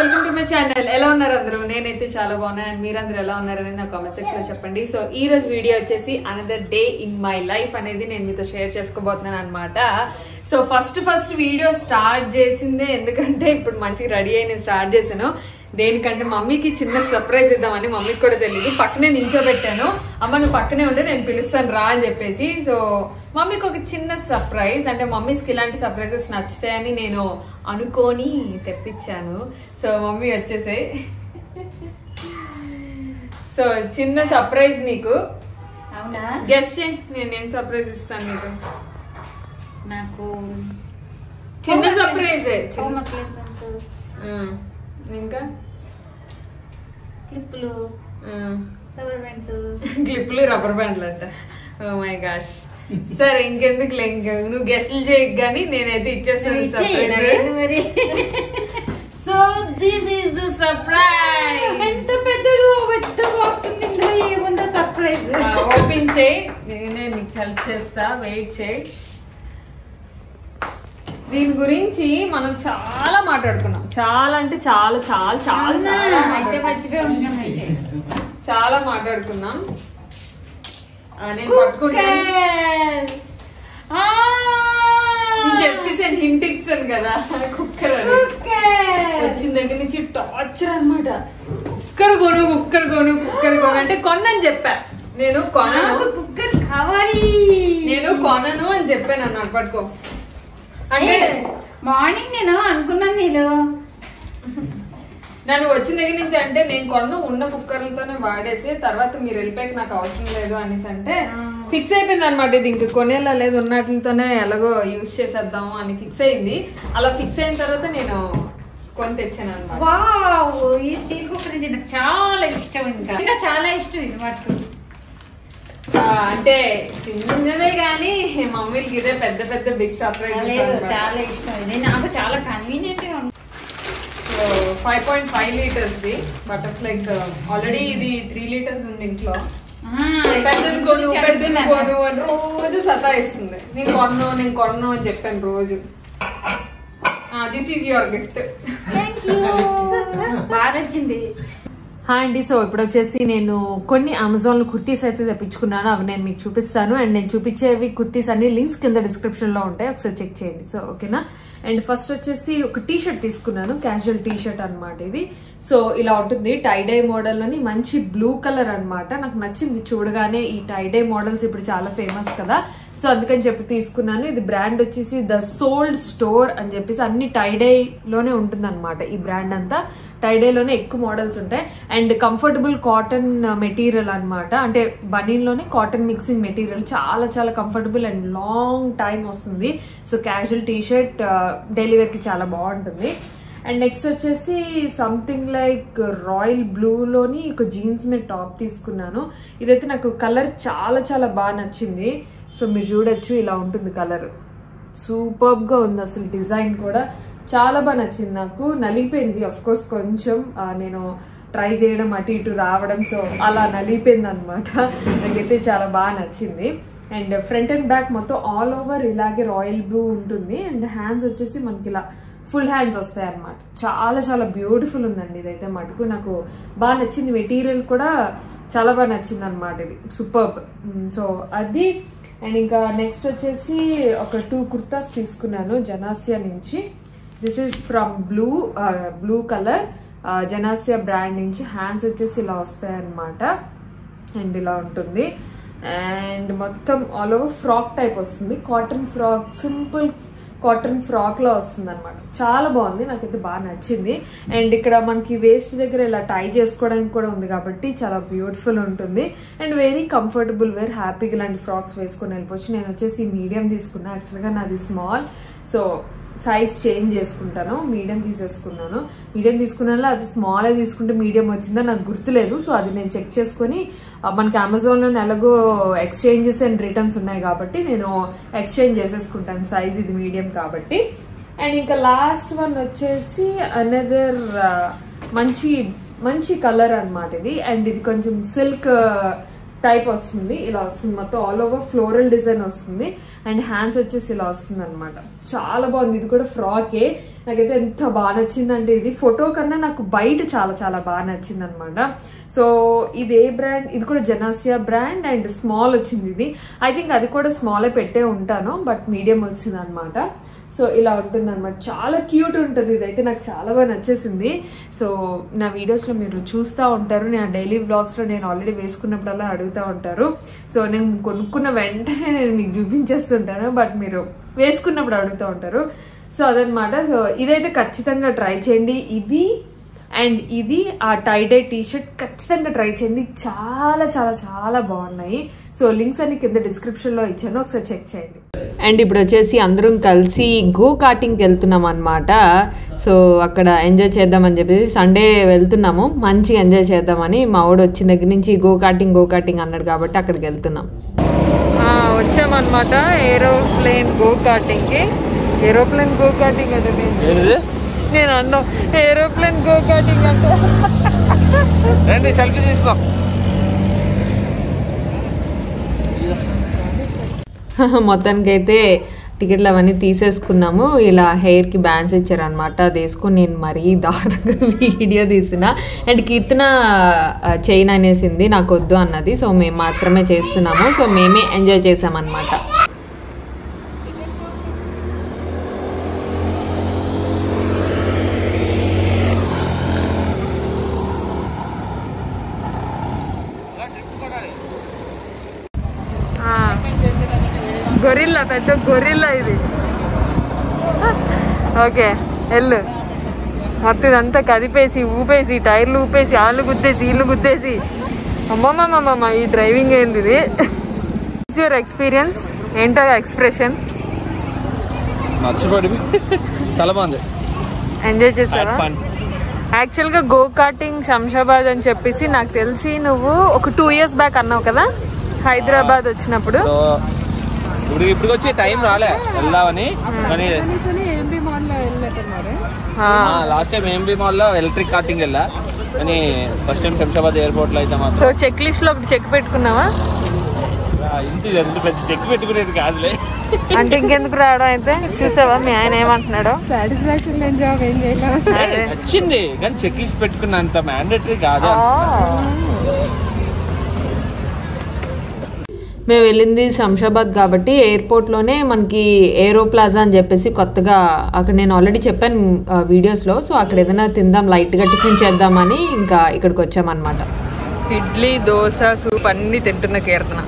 Welcome to my channel ఎలా ఉన్నారు అందరూ నేనైతే చాలా బాగున్నాను అండ్ మీరందరూ ఎలా ఉన్నారని నా కామెంట్ సెక్షన్ లో చెప్పండి సో ఈ రోజు వీడియో వచ్చేసి another day in my life అనేది నేను మీతో షేర్ చేసుకోబోతున్నాను అనమాట so first first video start చేసిందే ఎందుకంటే ఇప్పుడు మంచిగా రెడీ అయి నేను స్టార్ట్ చేశాను దేనికంటే మమ్మీకి చిన్న సర్ప్రైజ్ ఇద్దామని మమ్మీకి కూడా తెలియదు పక్కనే నించోబెట్టాను అమ్మ నువ్వు పక్కనే ఉంటే నేను పిలుస్తాను రా అని చెప్పేసి సో మమ్మీకి ఒక చిన్న సర్ప్రైజ్ అంటే మమ్మీస్కి ఇలాంటి సర్ప్రైజెస్ నచ్చుతాయని నేను అనుకొని తెప్పించాను సో మమ్మీ వచ్చేసే సో చిన్న సర్ప్రైజ్ నీకు అవునా గెస్ట్ చేయి నేను ఏం సర్ప్రైజ్ ఇస్తాను నీకు నాకు చిన్న సర్ప్రైజ్ హోమ్ అప్లయన్సెస్ ఇంకా క్లిప్పులు రబ్బర్ బ్యాండ్స్ క్లిప్లు రబ్బర్ బ్యాండ్లు అంట ఓ మై గాష్ సరే ఇంకెందుకు ఇంక నువ్వు గెస్ట్లు చేయకు కానీ నేనైతే ఇచ్చేస్తాను సర్ప్రైజ్ మరి so this is the surprise ఎంత పెద్దది పెద్ద బాక్స్ ఉంది ఇందులో ఏముందో సర్ప్రైజ్ ఓపెన్ చేయి నేనే నీకు హెల్ప్ చేస్తా వెయిట్ చేయి దీని గురించి మనం చాలా మాట్లాడుకున్నాం చాలా అంటే చాలా చాలా చాలా చాలా అయితే మాట్లాడుకున్నాం. మర్చిపోయి ఉంటాం అయితే చాలా మాట్లాడుకున్నాం ఆ, నేను పట్టుకుంటే నేను చెప్పేసాను హింట్ ఇచ్చాను కదా కుక్కర్ అని వచ్చిన దగ్గర నుంచి టార్చర్ అన్నమాట కుక్కర్ కొను కుక్కర్ కొను కుక్కర్ కొను అంటే కొనని చెప్పా నేను కొనను నాకు కుక్కర్ కావాలి నేను కొనను అని చెప్పాను అన్నాడు పట్టుకో అంటే మార్నింగ్ నేను అనుకున్నాను నేను నన్ను వచ్చిన దగ్గర నుంచి అంటే నేను కొన్న ఉన్న కుక్కర్లతోనే వాడేసి తర్వాత మీరు వెళ్ళిపోయాక నాకు అవసరం లేదు అనేసి అంటే ఫిక్స్ అయిపోయింది అనమాట ఇది ఇంక కొనేలా లేదు ఉన్నట్లతోనే ఎలాగో యూజ్ చేసేద్దాము అని ఫిక్స్ అయింది అలా ఫిక్స్ అయిన తర్వాత నేను కొని తెచ్చాను అనమాట వావ్ ఈ స్టీల్ కుక్కర్ అంటే నాకు చాలా ఇష్టం ఇంకా ఇంకా చాలా ఇష్టం ఇది మటుకు అంటే చిన్నదే కానీ మమ్మీలకి ఇదే పెద్ద పెద్ద బిగ్ లేదు సర్ప్రైజ్ చాలా ఇష్టం ఇది నాకు చాలా కన్వీనియంట్ గా ఉంది five point five litres the butterfly already ఇది త్రీ లీటర్స్ ఉంది ఇంట్లో ఆ, పెద్దది కొను ఇప్పుడు పెద్దది చెప్తున్నాను. కొను అని రోజు సతాయిస్తుంది నేను కొన్ను నేను కొన్ను అని చెప్పాను రోజు this is your gift Thank you. బాగా నచ్చింది హాయ్ అండి సో ఇప్పుడు వచ్చేసి నేను కొన్ని అమెజాన్ కుర్తీస్ అయితే తెప్పించుకున్నాను అవి నేను మీకు చూపిస్తాను అండ్ నేను చూపించేవి కుర్తీస్ అన్ని లింక్స్ కింద డిస్క్రిప్షన్ లో ఉంటాయి ఒకసారి చెక్ చేయండి సో ఓకేనా అండ్ ఫస్ట్ వచ్చేసి ఒక టీ షర్ట్ తీసుకున్నాను క్యాజువల్ టీ షర్ట్ అనమాట ఇది సో ఇలా ఉంటుంది టైడై మోడల్ లోని మంచి బ్లూ కలర్ అన్నమాట నాకు నచ్చింది చూడగానే ఈ టైడై మోడల్స్ ఇప్పుడు చాలా ఫేమస్ కదా సో అందుకని చెప్పి తీసుకున్నాను ఇది బ్రాండ్ వచ్చేసి ద సోల్డ్ స్టోర్ అని చెప్పేసి అన్ని టైడై లోనే ఉంటుంది ఈ బ్రాండ్ అంతా టైడేలోనే ఎక్కువ మోడల్స్ ఉంటాయి అండ్ కంఫర్టబుల్ కాటన్ మెటీరియల్ అన్నమాట అంటే బనీన్లోనే కాటన్ మిక్సింగ్ మెటీరియల్ చాలా చాలా కంఫర్టబుల్ అండ్ లాంగ్ టైం వస్తుంది so casual T shirt daily వేర్కి చాలా బాగుంటుంది అండ్ నెక్స్ట్ వచ్చేసి సంథింగ్ లైక్ రాయల్ బ్లూలోని ఒక జీన్స్ మీద టాప్ తీసుకున్నాను ఇదైతే నాకు కలర్ చాలా చాలా బాగా నచ్చింది సో మీరు చూడొచ్చు ఇలా ఉంటుంది కలర్ సూపర్బ్ గా ఉంది అసలు డిజైన్ కూడా చాలా బాగా నచ్చింది నాకు నలిగిపోయింది అఫ్ కోర్స్ కొంచెం ఆ, నేను ట్రై చేయడం అటు ఇటు రావడం సో అలా నలిగిపోయింది అనమాట నాకైతే చాలా బాగా నచ్చింది అండ్ ఫ్రంట్ అండ్ బ్యాక్ మొత్తం ఆల్ ఓవర్ ఇలాగే రాయల్ బ్లూ ఉంటుంది అండ్ హ్యాండ్స్ వచ్చేసి మనకి ఇలా ఫుల్ హ్యాండ్స్ వస్తాయి అనమాట చాలా చాలా బ్యూటిఫుల్ ఉందండి ఇదైతే మటుకు నాకు బాగా నచ్చింది మెటీరియల్ కూడా చాలా బాగా నచ్చింది అనమాట ఇది సూపర్బ్ సో అది అండ్ ఇంకా నెక్స్ట్ వచ్చేసి ఒక టూ కుర్తాస్ తీసుకున్నాను జనాసియా నుంచి this is from blue blue colour Janasya brand నుంచి హ్యాండ్స్ వచ్చేసి ఇలా వస్తాయి అనమాట అండ్ ఇలా ఉంటుంది అండ్ మొత్తం ఆల్ ఓవర్ ఫ్రాక్ టైప్ వస్తుంది cotton frock simple cotton frock లో వస్తుంది అనమాట చాలా బాగుంది నాకైతే బాగా నచ్చింది అండ్ ఇక్కడ మనకి వేస్ట్ దగ్గర ఇలా టై చేసుకోవడానికి కూడా ఉంది కాబట్టి చాలా బ్యూటిఫుల్ ఉంటుంది అండ్ వెరీ కంఫర్టబుల్ వేర్ హ్యాపీగా ఇలాంటి ఫ్రాక్స్ వేసుకొని వెళ్ళిపోవచ్చు నేను వచ్చేసి మీడియం తీసుకున్నా యాక్చువల్గా నాది స్మాల్ సో సైజ్ చేంజ్ చేసుకుంటాను మీడియం తీసేసుకున్నాను మీడియం తీసుకున్నాను అది స్మాల్ తీసుకుంటే మీడియం వచ్చిందో నాకు గుర్తులేదు సో అది నేను చెక్ చేసుకొని ఆ, మనకి అమెజాన్లో ఎలాగో ఎక్స్చేంజెస్ అండ్ రిటర్న్స్ ఉన్నాయి కాబట్టి నేను ఎక్స్చేంజ్ చేసేసుకుంటాను సైజ్ ఇది మీడియం కాబట్టి అండ్ ఇంకా లాస్ట్ వన్ వచ్చేసి అనదర్ మంచి మంచి కలర్ అన్నమాట ఇది అండ్ ఇది కొంచెం సిల్క్ టైప్ వస్తుంది ఇలా వస్తుంది మొత్తం ఆల్ ఓవర్ ఫ్లోరల్ డిజైన్ వస్తుంది అండ్ హ్యాండ్స్ వచ్చేసి ఇలా వస్తుంది అనమాట చాలా బాగుంది ఇది కూడా ఫ్రాకే నాకైతే ఎంత బాగా నచ్చిందంటే ఇది ఫోటో కన్నా నాకు బయట చాలా చాలా బాగా నచ్చింది అనమాట సో ఇది ఏ బ్రాండ్ ఇది కూడా జనాసియా బ్రాండ్ అండ్ స్మాల్ వచ్చింది ఇది ఐ థింక్ అది కూడా స్మాలే పెట్టే ఉంటాను బట్ మీడియం వచ్చింది అనమాట సో ఇలా ఉంటుంది అనమాట చాలా క్యూట్ ఉంటుంది ఇదైతే నాకు చాలా బాగా నచ్చేసింది సో నా వీడియోస్లో మీరు చూస్తూ ఉంటారు నేను డైలీ వ్లాగ్స్లో నేను ఆల్రెడీ వేసుకున్నప్పుడల్లా అడుగుతూ ఉంటారు సో నేను కొనుక్కున్న వెంటనే నేను మీకు చూపించేస్తుంటాను బట్ మీరు వేసుకున్నప్పుడు అడుగుతూ ఉంటారు సో అదనమాట సో ఇదైతే ఖచ్చితంగా ట్రై చేయండి ఇది అండ్ ఇది ఆ టైడే టీ షర్ట్ ఖచ్చితంగా ట్రై చేయండి చాలా చాలా చాలా బాగున్నాయి సో లింక్స్ అన్ని కింద డిస్క్రిప్షన్ లో ఇచ్చాను ఒకసారి చెక్ చేయండి అండ్ ఇప్పుడు వచ్చేసి అందరం కలిసి గో కార్టింగ్కి వెళ్తున్నాం అనమాట సో అక్కడ ఎంజాయ్ చేద్దామని చెప్పేసి సండే వెళ్తున్నాము మంచిగా ఎంజాయ్ చేద్దామని మా వాడు వచ్చిన దగ్గర నుంచి గో కార్టింగ్ గో కార్టింగ్ అన్నాడు కాబట్టి అక్కడికి వెళ్తున్నాం వచ్చామన్నమాట ఏరోప్లేన్ గో కార్టింగ్కి ఏరోప్లేన్ గో కార్టింగ్ అంటే ఏంటిది నేను అన్నా ఏరోప్లేన్ గో కార్టింగ్ అంటే రండి సెల్ఫీ తీసుకో మొత్తానికైతే టికెట్లు అవన్నీ తీసేసుకున్నాము ఇలా హెయిర్కి బ్యాండ్స్ ఇచ్చారనమాట అది వేసుకొని నేను మరీ దారుణంగా వీడియో తీసిన అండ్ కీర్తన చైన్ అనేసింది నాకు వద్దు అన్నది సో మేము మాత్రమే చేస్తున్నాము సో మేమే ఎంజాయ్ చేసామన్నమాట గొరిల్లా పెద్ద గొరిల్లా ఇది ఓకే వెళ్ళు మొత్తం ఇదంతా కదిపేసి ఊపేసి టైర్లు ఊపేసి ఆళ్ళు గుద్దేసి ఇల్లు గుద్దేసి అమ్మమ్మమ్మమ్మ ఈ డ్రైవింగ్ ఏంది ఇది యువర్ ఎక్స్పీరియన్స్ ఏంటో ఎక్స్ప్రెషన్ మర్చిపోయి చాలా బాగుంది ఎంజాయ్ చేసావా ఫన్ యాక్చువల్గా గో కార్టింగ్ శంషాబాద్ అని చెప్పేసి నాకు తెలిసి నువ్వు ఒక టూ ఇయర్స్ బ్యాక్ అన్నావు కదా హైదరాబాద్ వచ్చినప్పుడు సో ఇప్పుడు ఇప్పుడు వచ్చి టైం రాలే వెళ్దామని కానీ లాస్ట్ టైం ఏంబీ మాల్లో ఎలక్ట్రిక్ కార్టింగ్ వెళ్ళా కానీ ఫస్ట్ టైం శంషాబాద్ ఎయిర్పోర్ట్ లో అయితే సో మాత్రం చెక్ లిస్ట్ లో ఒకటి చెక్ పెట్టుకున్నావా ఆ, ఇంటి ఎంత పెద్ద చెక్ పెట్టుకునేది కాదులే అంటే ఇంకెందుకు రావడం అయితే చూసావా మీ ఆయన ఏమంటున్నాడో అదే. వచ్చింది కానీ చెక్ లిస్ట్ పెట్టుకున్నంత మ్యాండేటరీ కాదు మేము వెళ్ళింది శంషాబాద్ కాబట్టి ఎయిర్పోర్ట్లోనే మనకి ఏరో ప్లాజా అని చెప్పేసి కొత్తగా అక్కడ నేను ఆల్రెడీ చెప్పాను ఆ, వీడియోస్లో సో అక్కడ ఏదైనా తిందాం లైట్గా టిఫిన్ చేద్దామని ఇంకా ఇక్కడికి వచ్చామన్నమాట ఇడ్లీ దోశ సూప్ అన్నీ తింటున్న కీర్తన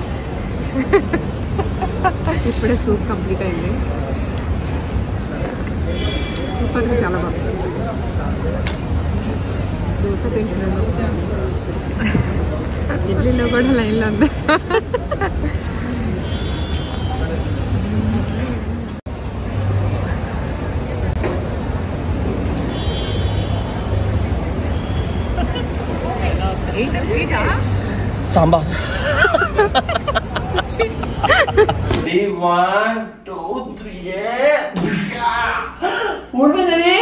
ఇప్పుడే సూప్ కంప్లీట్ అయింది సూప్ అయితే చాలా బాగుంది దోశ తింటున్నాను ఇడ్లీలో కూడా లైన్లో ఉంది సాంబార్ వన్ టూ త్రీ ఉండదండి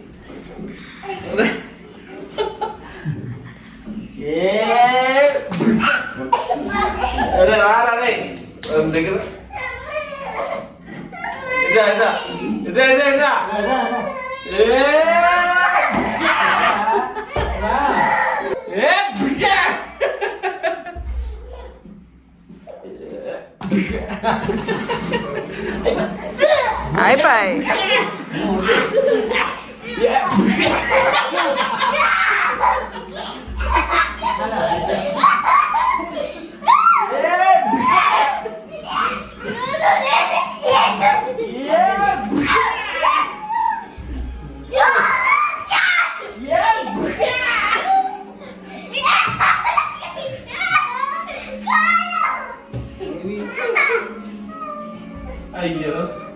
అరే రారా రే దగ్గర ఇదా ఇదా ఇదా ఇదా ఇదా ఏ ఏ బిడ్డ అయిపోయి అయ్యో